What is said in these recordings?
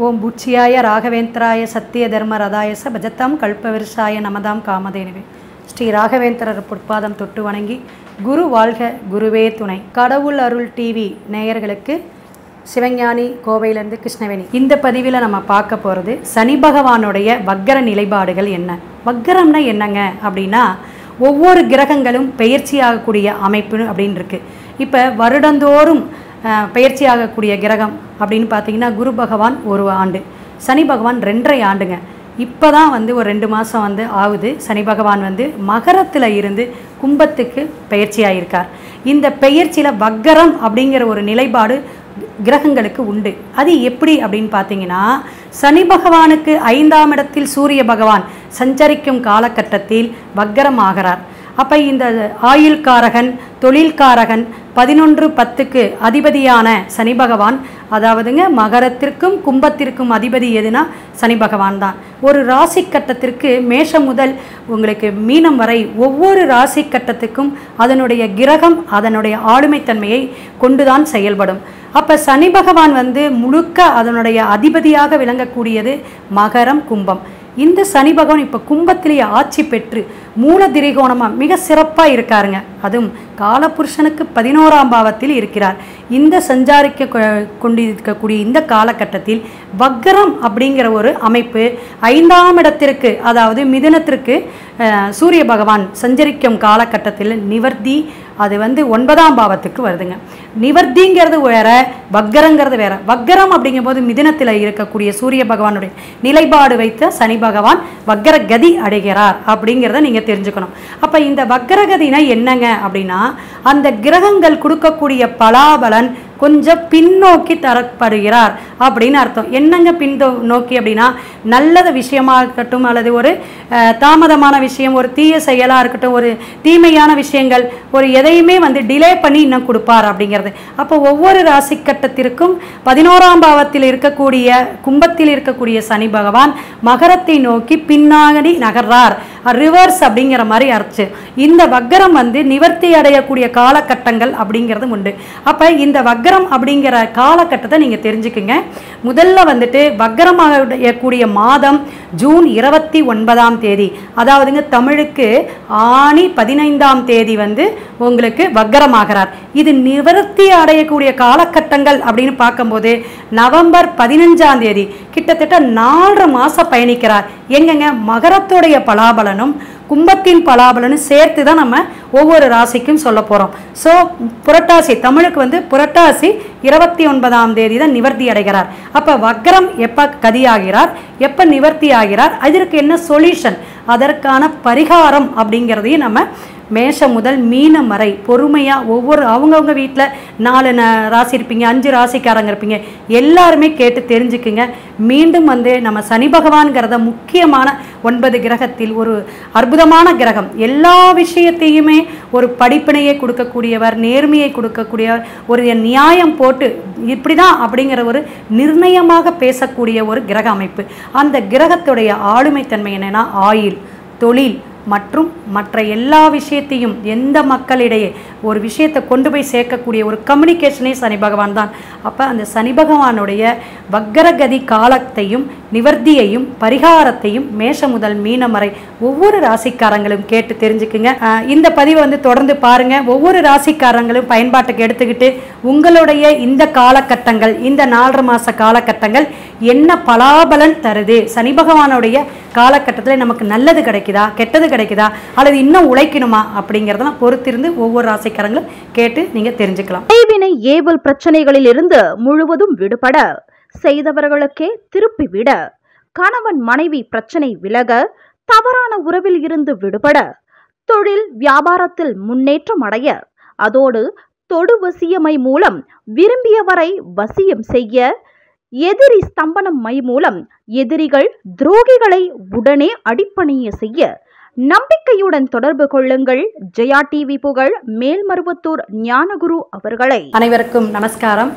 ஓம் புச்சியாய ராகவேந்திராய சத்திய தர்ம ரதாயச பஜத்தாம் கல்பவிருஷாய நமதாம் காமதேனுவே ஸ்ரீ ராகவேந்திரர் பொற்பாதம் தொட்டு வணங்கி குரு வாழ்க குருவே துணை கடவுள் அருள் டிவி நேயர்களுக்கு சிவஞானி கோவையிலேருந்து கிருஷ்ணவேணி இந்த பதிவில் நம்ம பார்க்க போகிறது சனி பகவானுடைய வக்கர நிலைப்பாடுகள் என்ன வக்கரம்னா என்னங்க அப்படின்னா ஒவ்வொரு கிரகங்களும் பெயர்ச்சியாகக்கூடிய அமைப்பு அப்படின்னு இருக்கு இப்போ வருடந்தோறும் அஹ், பெயர்ச்சியாகக்கூடிய கிரகம் அப்படின்னு பார்த்தீங்கன்னா குரு பகவான் ஒரு ஆண்டு சனி பகவான் ரெண்டரை ஆண்டுங்க இப்போ தான் வந்து ஒரு ரெண்டு மாதம் வந்து ஆகுது சனி பகவான் வந்து மகரத்தில் இருந்து கும்பத்துக்கு பெயர்ச்சி ஆயிருக்கார் இந்த பெயர்ச்சியில் வக்கரம் அப்படிங்கிற ஒரு நிலைப்பாடு கிரகங்களுக்கு உண்டு அது எப்படி அப்படின்னு பார்த்தீங்கன்னா சனி பகவானுக்கு ஐந்தாம் இடத்தில் சூரிய பகவான் சஞ்சரிக்கும் காலகட்டத்தில் வக்கரம் ஆகிறார் அப்போ இந்த ஆயுள்காரகன் தொழில்காரகன் பதினொன்று பத்துக்கு அதிபதியான சனி பகவான் அதாவதுங்க மகரத்திற்கும் கும்பத்திற்கும் அதிபதி எதுனா சனி பகவான் தான் ஒரு ராசி கட்டத்திற்கு மேஷம் முதல் உங்களுக்கு மீனம் வரை ஒவ்வொரு ராசி கட்டத்துக்கும் அதனுடைய கிரகம் அதனுடைய ஆளுமைத்தன்மையை கொண்டுதான் செயல்படும் அப்போ சனி பகவான் வந்து முழுக்க அதனுடைய அதிபதியாக விளங்கக்கூடியது மகரம் கும்பம் இந்த சனி பகவான் இப்போ கும்பத்திலேயே ஆட்சி பெற்று மூல திரிகோணமாக மிக சிறப்பாக இருக்காருங்க அதுவும் காலபுருஷனுக்கு பதினோராம் பாவத்தில் இருக்கிறார் இந்த சஞ்சாரிக்க கொ- கொண்டிருக்கக்கூடிய இந்த காலகட்டத்தில் வக்கரம் அப்படிங்கிற ஒரு அமைப்பு ஐந்தாம் இடத்திற்கு அதாவது மிதுனத்திற்கு அஹ், சூரிய பகவான் சஞ்சரிக்கும் காலகட்டத்தில் நிவர்த்தி அது வந்து ஒன்பதாம் பாவத்துக்கு வருதுங்க நிவர்த்திங்கிறது வேற வக்கரங்கிறது வேற வக்கரம் அப்படிங்கும்போது மிதுனத்தில் இருக்கக்கூடிய சூரிய பகவானுடைய நிலைப்பாடு வைத்த சனி பகவான் வக்கர கதி அடைகிறார் அப்படிங்கிறத நீங்கள் தெரிஞ்சுக்கணும் அப்போ இந்த வக்கரகதினா என்னங்க அப்படின்னா அந்த கிரகங்கள் கொடுக்கக்கூடிய பலாபலன் கொஞ்சம் பின்னோக்கி தரப்படுகிறார் அப்படின்னு அர்த்தம் என்னங்க பின்தோ நோக்கி அப்படின்னா நல்லத விஷயமா இருக்கட்டும் அல்லது ஒரு அஹ், தாமதமான விஷயம் ஒரு தீய செயலாக இருக்கட்டும் ஒரு தீமையான விஷயங்கள் ஒரு எதையுமே வந்து டிலே பண்ணி இன்னும் கொடுப்பார் அப்படிங்கிறது அப்போ ஒவ்வொரு ராசி கட்டத்திற்கும் பதினோராம் பாவத்தில் இருக்கக்கூடிய கும்பத்தில் இருக்கக்கூடிய சனி பகவான் மகரத்தை நோக்கி பின்னாடி நகர்றார் ரிவர்ஸ் அப்படிங்கிற மாதிரி அர்த்தம் இந்த வக்கரம் வந்து நிவர்த்தி அடையக்கூடிய காலகட்டங்கள் அப்படிங்கிறது உண்டு அப்போ இந்த வக்கரம் அப்படிங்கிற காலகட்டத்தை நீங்கள் தெரிஞ்சுக்குங்க முதல்ல வந்துட்டு வக்கரமாக அடையக்கூடிய மாதம் ஜூன் இருபத்தி ஒன்பதாம் தேதி அதாவதுங்க தமிழுக்கு ஆணி பதினைந்தாம் தேதி வந்து உங்களுக்கு வக்கரமாகிறார் இது நிவர்த்தி அடையக்கூடிய காலகட்டங்கள் அப்படின்னு பார்க்கும்போது நவம்பர் பதினஞ்சாம் தேதி கிட்டத்தட்ட நாலரை மாதம் பயணிக்கிறார் எங்கங்க மகரத்துடைய பலாபலனும் கும்பத்தின் பலாபலனும் சேர்த்து தான் நம்ம ஒவ்வொரு ராசிக்கும் சொல்ல போகிறோம் ஸோ புரட்டாசி தமிழுக்கு வந்து புரட்டாசி இருபத்தி ஒன்பதாம் தேதி தான் நிவர்த்தி அடைகிறார் அப்போ வக்கரம் எப்போ கதியாகிறார் எப்போ நிவர்த்தி ஆகிறார் அதற்கு என்ன சொல்யூஷன் அதற்கான பரிகாரம் அப்படிங்கிறதையும் நம்ம மேஷம் முதல் மீனம் வரை பொறுமையாக ஒவ்வொரு அவங்கவுங்க வீட்டில் நாலு ந ராசி இருப்பீங்க அஞ்சு ராசிக்காரங்க இருப்பீங்க எல்லாருமே கேட்டு தெரிஞ்சுக்குங்க மீண்டும் வந்து நம்ம சனி பகவான்கிறத முக்கியமான ஒன்பது கிரகத்தில் ஒரு அற்புதமான கிரகம் எல்லா விஷயத்தையுமே ஒரு படிப்பினையை கொடுக்கக்கூடியவர் நேர்மையை கொடுக்கக்கூடியவர் ஒரு நியாயம் போட்டு இப்படி தான் அப்படிங்கிற ஒரு நிர்ணயமாக பேசக்கூடிய ஒரு கிரக அமைப்பு அந்த கிரகத்துடைய ஆளுமைத்தன்மை என்னன்னா ஆயுள் தொழில் மற்றும் மற்ற எல்லா விஷயத்தையும் எந்த மக்களிடையே ஒரு விஷயத்தை கொண்டு போய் சேர்க்கக்கூடிய ஒரு கம்யூனிகேஷனே சனி பகவான் தான் அப்போ அந்த சனி பகவானுடைய வக்கரகதி காலத்தையும் நிவர்த்தியையும் பரிகாரத்தையும் மேஷம் முதல் மீனம் வரை ஒவ்வொரு ராசிக்காரங்களும் கேட்டு தெரிஞ்சுக்குங்க அஹ் இந்த பதிவை வந்து தொடர்ந்து பாருங்க ஒவ்வொரு ராசிக்காரங்களும் பயன்பாட்டுக்கு எடுத்துக்கிட்டு உங்களுடைய இந்த காலகட்டங்கள் இந்த நாலரை மாச காலகட்டங்கள் என்ன பலாபலன் தருது சனி பகவானுடைய காலகட்டத்தில் நமக்கு நல்லது கிடைக்குதா கெட்டது கிடைக்குதா அல்லது இன்னும் உழைக்கணுமா அப்படிங்கிறதெல்லாம் பொறுத்திருந்து ஒவ்வொரு ராசிக்காரங்களும் கேட்டு நீங்கள் தெரிஞ்சுக்கலாம் கைவினை ஏவல் பிரச்சனைகளில் இருந்து முழுவதும் விடுபட செய்தவர்களுக்கே திருப்பிவிட கணவன் மனைவி பிரச்சனை விலக தவறான உறவில் இருந்து விடுபட தொழில் வியாபாரத்தில் முன்னேற்றம் அடைய அதோடு தொடு வசியமை மூலம் விரும்பியவரை வசியம் செய்ய எதிரி ஸ்தம்பனம் மை மூலம் எதிரிகள் துரோகிகளை உடனே அடிப்பணிய செய்ய நம்பிக்கையுடன் தொடர்பு கொள்ளுங்கள் ஜெயா டிவி புகழ் மேல்மருவத்தூர் ஞானகுரு அவர்களை அனைவருக்கும் நமஸ்காரம்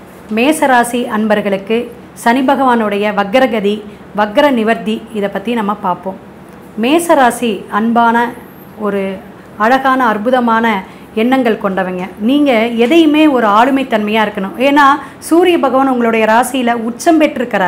மேசராசி அன்பர்களுக்கு சனி பகவானுடைய வக்கரகதி வக்கர நிவர்த்தி இதை பற்றி நம்ம பார்ப்போம் மேசராசி அன்பான ஒரு அழகான அற்புதமான எண்ணங்கள் கொண்டவங்க நீங்கள் எதையுமே ஒரு ஆளுமைத்தன்மையாக இருக்கணும் ஏன்னா சூரிய பகவான் உங்களுடைய ராசியில் உச்சம் பெற்றிருக்கிறார்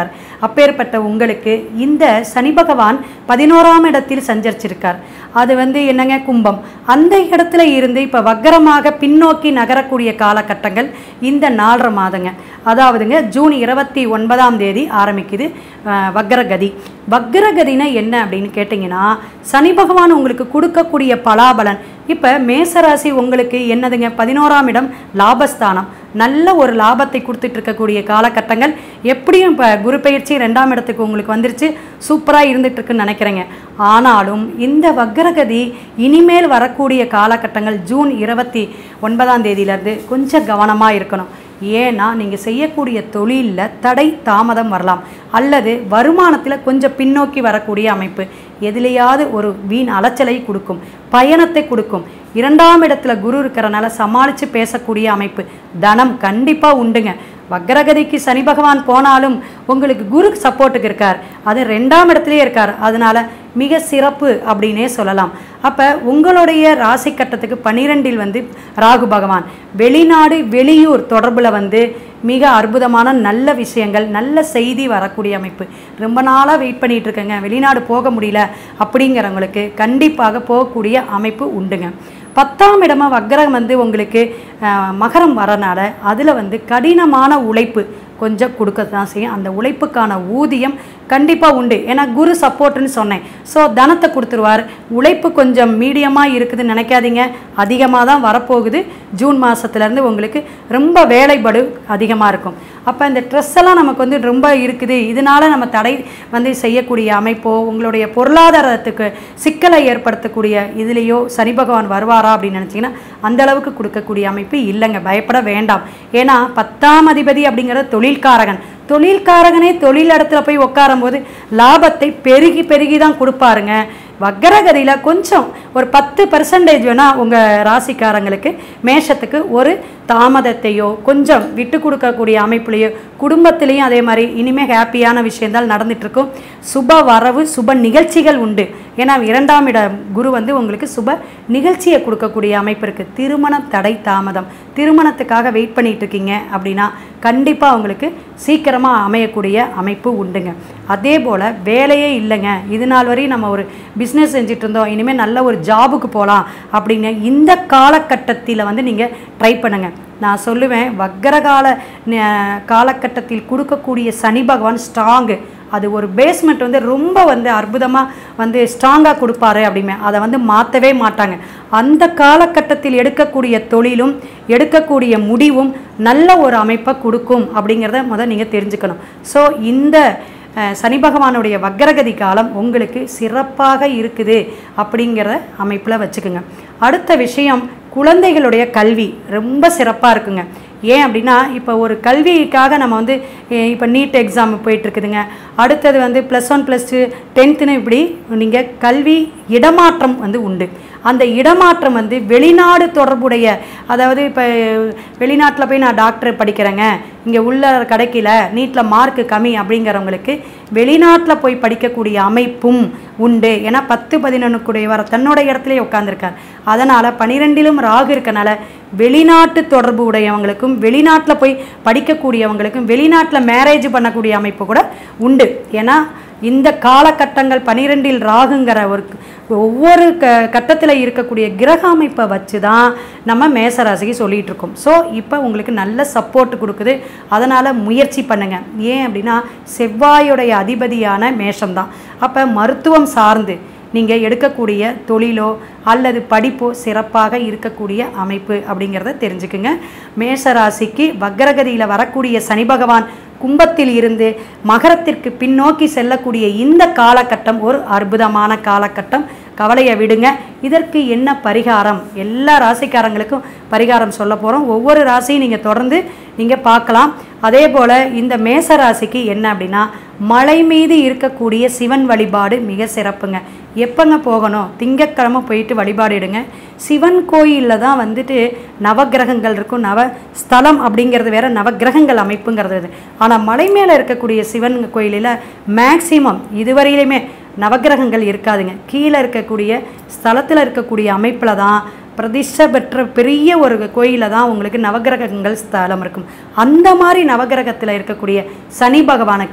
அப்பேற்பட்ட உங்களுக்கு இந்த சனி பகவான் பதினோராம் இடத்தில் சஞ்சரிச்சிருக்கார் அது வந்து என்னங்க கும்பம் அந்த இடத்துல இருந்து இப்போ வக்கரமாக பின்னோக்கி நகரக்கூடிய காலகட்டங்கள் இந்த நாலரை மாதங்க அதாவதுங்க ஜூன் இருபத்தி ஒன்பதாம் தேதி ஆரம்பிக்குது அஹ், வக்ரகதி வக்ரகதினா என்ன அப்படின்னு கேட்டிங்கன்னா சனி பகவான் உங்களுக்கு கொடுக்கக்கூடிய பலாபலன் இப்போ மேசராசி உங்களுக்கு என்னதுங்க பதினோராம் இடம் லாபஸ்தானம் நல்ல ஒரு லாபத்தை கொடுத்துட்டு இருக்கக்கூடிய காலகட்டங்கள் எப்படியும் இப்போ குரு பயிற்சி ரெண்டாம் இடத்துக்கு உங்களுக்கு வந்துருச்சு சூப்பராக இருந்துட்டு இருக்குன்னு நினைக்கிறேங்க ஆனாலும் இந்த வக்ரகதி இனிமேல் வரக்கூடிய காலகட்டங்கள் ஜூன் இருபத்தி ஒன்பதாம் தேதியிலேருந்து கொஞ்சம் கவனமாக இருக்கணும் ஏன்னா நீங்கள் செய்யக்கூடிய தொழிலில் தடை தாமதம் வரலாம் அல்லது வருமானத்தில் கொஞ்சம் பின்னோக்கி வரக்கூடிய அமைப்பு எதிலையாவது ஒரு வீண் அலைச்சலை கொடுக்கும் பயணத்தை கொடுக்கும் இரண்டாம் இடத்துல குரு இருக்கிறனால சமாளித்து பேசக்கூடிய அமைப்பு தனம் கண்டிப்பாக உண்டுங்க வக்ரகதிக்கு சனி பகவான் போனாலும் உங்களுக்கு குரு சப்போர்ட்டுக்கு இருக்கார் அது ரெண்டாம் இடத்துலயே இருக்கார் அதனால மிக சிறப்பு அப்படின்னே சொல்லலாம் அப்போ உங்களுடைய ராசி கட்டத்துக்கு பன்னிரெண்டில் வந்து ராகு பகவான் வெளிநாடு வெளியூர் தொடர்பில் வந்து மிக அற்புதமான நல்ல விஷயங்கள் நல்ல செய்தி வரக்கூடிய அமைப்பு ரொம்ப நாளாக வெயிட் பண்ணிட்டு இருக்கேங்க வெளிநாடு போக முடியல அப்படிங்கிறவங்களுக்கு கண்டிப்பாக போகக்கூடிய அமைப்பு உண்டுங்க பத்தாம் இடமா வக்ரம் வந்து உங்களுக்கு அஹ், மகரம் வரனால அதில் வந்து கடினமான உழைப்பு கொஞ்சம் கொடுக்க தான் செய்யும் அந்த உழைப்புக்கான ஊதியம் கண்டிப்பாக உண்டு ஏன்னா குரு சப்போர்ட்னு சொன்னேன் ஸோ தனத்தை கொடுத்துருவார் உழைப்பு கொஞ்சம் மீடியமாக இருக்குதுன்னு நினைக்காதீங்க அதிகமாக தான் வரப்போகுது ஜூன் மாதத்துலேருந்து உங்களுக்கு ரொம்ப வேலைப்படு அதிகமாக இருக்கும் அப்போ இந்த ட்ரெஸ் எல்லாம் நமக்கு வந்து ரொம்ப இருக்குது இதனால நம்ம தடை வந்து செய்யக்கூடிய அமைப்போ உங்களுடைய பொருளாதாரத்துக்கு சிக்கலை ஏற்படுத்தக்கூடிய இதுலேயோ சனி பகவான் வருவாரா அப்படின்னு நினச்சிங்கன்னா அந்த அளவுக்கு கொடுக்கக்கூடிய அமைப்பு இல்லைங்க பயப்பட வேண்டாம் ஏன்னா பத்தாம் அதிபதி அப்படிங்கிற தொழில்காரகன் தொழில்காரகனே தொழில் இடத்துல போய் உட்காரும்போது லாபத்தை பெருகி பெருகி தான் கொடுப்பாருங்க வக்கரகதியில் கொஞ்சம் ஒரு பத்து பர்சன்டேஜ் வேணால் உங்கள் ராசிக்காரங்களுக்கு மேஷத்துக்கு ஒரு தாமதத்தையோ கொஞ்சம் விட்டு கொடுக்கக்கூடிய அமைப்புலையோ குடும்பத்திலையும் அதே மாதிரி இனிமேல் ஹாப்பியான விஷயங்கள் நடந்துட்டு இருக்கும் சுப வரவு சுப நிகழ்ச்சிகள் உண்டு ஏன்னா இரண்டாம் இட குரு வந்து உங்களுக்கு சுப நிகழ்ச்சியை கொடுக்கக்கூடிய அமைப்பு இருக்குது திருமணம் தடை தாமதம் திருமணத்துக்காக வெயிட் பண்ணிட்டு இருக்கீங்க அப்படின்னா கண்டிப்பாக உங்களுக்கு சீக்கிரமாக அமையக்கூடிய அமைப்பு உண்டுங்க அதே போல் வேலையே இல்லைங்க இது நாள் வரையும் நம்ம ஒரு பிஸ்னஸ் செஞ்சுட்டு இருந்தோம் இனிமேல் நல்ல ஒரு ஜாபுக்கு போகலாம் அப்படின்னு இந்த காலகட்டத்தில் வந்து நீங்கள் ட்ரை பண்ணுங்க நான் சொல்லுவேன் வக்கரகால ந- காலகட்டத்தில் கொடுக்கக்கூடிய சனி பகவான் ஸ்ட்ராங்கு அது ஒரு பேஸ்மெண்ட் வந்து ரொம்ப வந்து அற்புதமாக வந்து ஸ்ட்ராங்காக கொடுப்பாரு அப்படிமே அதை வந்து மாற்றவே மாட்டாங்க அந்த காலகட்டத்தில் எடுக்கக்கூடிய தொழிலும் எடுக்கக்கூடிய முடிவும் நல்ல ஒரு அமைப்பை கொடுக்கும் அப்படிங்கிறத முதல் நீங்கள் தெரிஞ்சுக்கணும் ஸோ இந்த அஹ், சனி பகவானுடைய வக்கரகதி காலம் உங்களுக்கு சிறப்பாக இருக்குது அப்படிங்கிற அமைப்பில் வச்சுக்கோங்க அடுத்த விஷயம் குழந்தைகளுடைய கல்வி ரொம்ப சிறப்பாக இருக்குங்க ஏன் அப்படின்னா இப்போ ஒரு கல்விக்காக நம்ம வந்து இப்போ நீட் எக்ஸாம் போயிட்டுருக்குதுங்க அடுத்தது வந்து ப்ளஸ் ஒன் ப்ளஸ் டூ டென்த்துன்னு இப்படி நீங்கள் கல்வி இடமாற்றம் வந்து உண்டு அந்த இடமாற்றம் வந்து வெளிநாடு தொடர்புடைய அதாவது இப்போ வெளிநாட்டில் போய் நான் டாக்டர் படிக்கிறேங்க இங்கே உள்ள கிடைக்கல நீட்டில் மார்க்கு கம்மி அப்படிங்கிறவங்களுக்கு வெளிநாட்டில் போய் படிக்கக்கூடிய அமைப்பும் உண்டு ஏன்னா பத்து பதினொன்றுக்குடைய வர தன்னோட இடத்துலயே உட்காந்துருக்கார் அதனால் பனிரெண்டிலும் ராகு இருக்கனால வெளிநாட்டு தொடர்பு உடையவங்களுக்கும் வெளிநாட்டில் போய் படிக்கக்கூடியவங்களுக்கும் வெளிநாட்டில் மேரேஜ் பண்ணக்கூடிய அமைப்பு கூட உண்டு ஏன்னா இந்த காலகட்டங்கள் பனிரெண்டில் ராகுங்கிற ஒரு ஒவ்வொரு க கட்டத்தில் இருக்கக்கூடிய கிரக அமைப்பை வச்சு தான் நம்ம மேசராசிக்கு சொல்லிகிட்டு இருக்கோம் ஸோ இப்போ உங்களுக்கு நல்ல சப்போர்ட் கொடுக்குது அதனால் முயற்சி பண்ணுங்க ஏன் அப்படின்னா செவ்வாயுடைய அதிபதியான மேஷம் தான் அப்போ மருத்துவம் சார்ந்து நீங்கள் எடுக்கக்கூடிய தொழிலோ அல்லது படிப்போ சிறப்பாக இருக்கக்கூடிய அமைப்பு அப்படிங்கிறத தெரிஞ்சுக்குங்க மேஷராசிக்கு வக்ரகதியில் வரக்கூடிய சனி பகவான் கும்பத்தில் இருந்து மகரத்திற்கு பின்னோக்கி செல்லக்கூடிய இந்த காலகட்டம் ஒரு அற்புதமான காலகட்டம் கவலையை விடுங்க இதற்கு என்ன பரிகாரம் எல்லா ராசிக்காரங்களுக்கும் பரிகாரம் சொல்ல போகிறோம் ஒவ்வொரு ராசியும் நீங்கள் தொடர்ந்து நீங்கள் பார்க்கலாம் அதே போல் இந்த மேச ராசிக்கு என்ன அப்படின்னா மலை மீது இருக்கக்கூடிய சிவன் வழிபாடு மிக சிறப்புங்க எப்போங்க போகணும் திங்கட்கிழமை போயிட்டு வழிபாடிடுங்க சிவன் கோயிலில் தான் வந்துட்டு நவக்கிரகங்கள் இருக்கும் நவ ஸ்தலம் அப்படிங்கிறது வேற நவக்கிரகங்கள் அமைப்புங்கிறது இது. ஆனால் மலை மேலே இருக்கக்கூடிய சிவன் கோயிலில் மேக்சிமம் இதுவரையிலுமே நவக்கிரகங்கள் இருக்காதுங்க கீழே இருக்கக்கூடிய ஸ்தலத்தில் இருக்கக்கூடிய அமைப்பில் தான் பிரதிஷ்டை பெற்ற பெரிய ஒரு கோயிலில் தான் உங்களுக்கு நவக்கிரகங்கள் ஸ்தலம் இருக்கும் அந்த மாதிரி நவக்கிரகத்தில் இருக்கக்கூடிய சனி பகவானுக்கு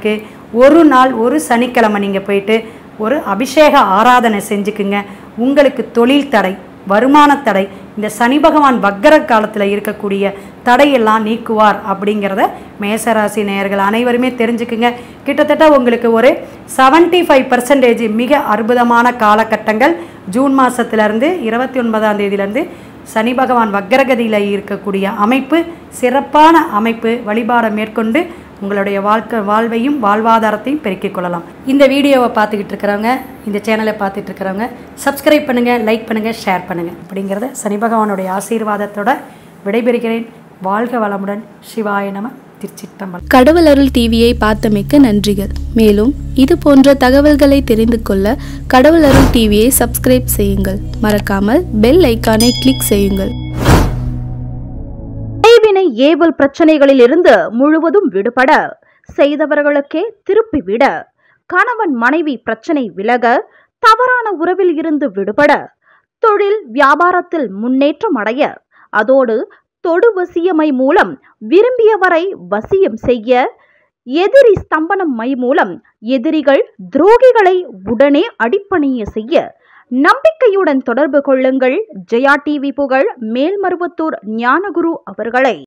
ஒரு நாள் ஒரு சனிக்கிழமை நீங்கள் போயிட்டு ஒரு அபிஷேக ஆராதனை செஞ்சுக்குங்க உங்களுக்கு தொழில் தடை வருமான தடை இந்த சனி பகவான் வக்கர காலத்தில் இருக்கக்கூடிய தடையெல்லாம் நீக்குவார் அப்படிங்கிறத மேசராசி நேயர்கள் அனைவருமே தெரிஞ்சுக்குங்க கிட்டத்தட்ட உங்களுக்கு ஒரு செவன்ட்டி ஃபைவ் பர்சன்டேஜ் மிக அற்புதமான காலகட்டங்கள் ஜூன் மாதத்துலேருந்து இருபத்தி ஒன்பதாம் தேதியிலேருந்து சனி பகவான் வக்கரகதியில் இருக்கக்கூடிய அமைப்பு சிறப்பான அமைப்பு வழிபாடை மேற்கொண்டு உங்களுடைய வாழ்க்கை வாழ்வையும் வாழ்வாதாரத்தையும் பெருக்கிக் கொள்ளலாம் இந்த வீடியோவை பார்த்துக்கிட்டு இருக்கிறவங்க இந்த சேனலை பார்த்துட்டு இருக்கிறவங்க சப்ஸ்கிரைப் பண்ணுங்கள் லைக் பண்ணுங்கள் ஷேர் பண்ணுங்கள் அப்படிங்கிறத சனி பகவானுடைய ஆசீர்வாதத்தோட விடைபெறுகிறேன் வாழ்க வளமுடன் சிவாய நம திருச்சிட்டம்பலம் கடவுள் அருள் டிவியை பார்த்தமைக்க நன்றிகள் மேலும் இது போன்ற தகவல்களை தெரிந்து கொள்ள கடவுள் அருள் டிவியை சப்ஸ்கிரைப் செய்யுங்கள் மறக்காமல் பெல் ஐக்கானை கிளிக் செய்யுங்கள் கைவினை ஏவல் பிரச்சனைகளில் இருந்து முழுவதும் விடுபட செய்தவர்களுக்கே திருப்பி விட கணவன் மனைவி பிரச்சனை விலக தவறான உறவில் இருந்து விடுபட தொழில் வியாபாரத்தில் முன்னேற்றம் அடைய அதோடு தொடு வசியமை மூலம் விரும்பியவரை வசியம் செய்ய எதிரி ஸ்தம்பனம் மை மூலம் எதிரிகள் துரோகிகளை உடனே அடிப்பணிய செய்ய நம்பிக்கையுடன் தொடர்பு கொள்ளுங்கள் ஜெயா டிவி புகழ் மேல்மருவத்தூர் ஞானகுரு அவர்களை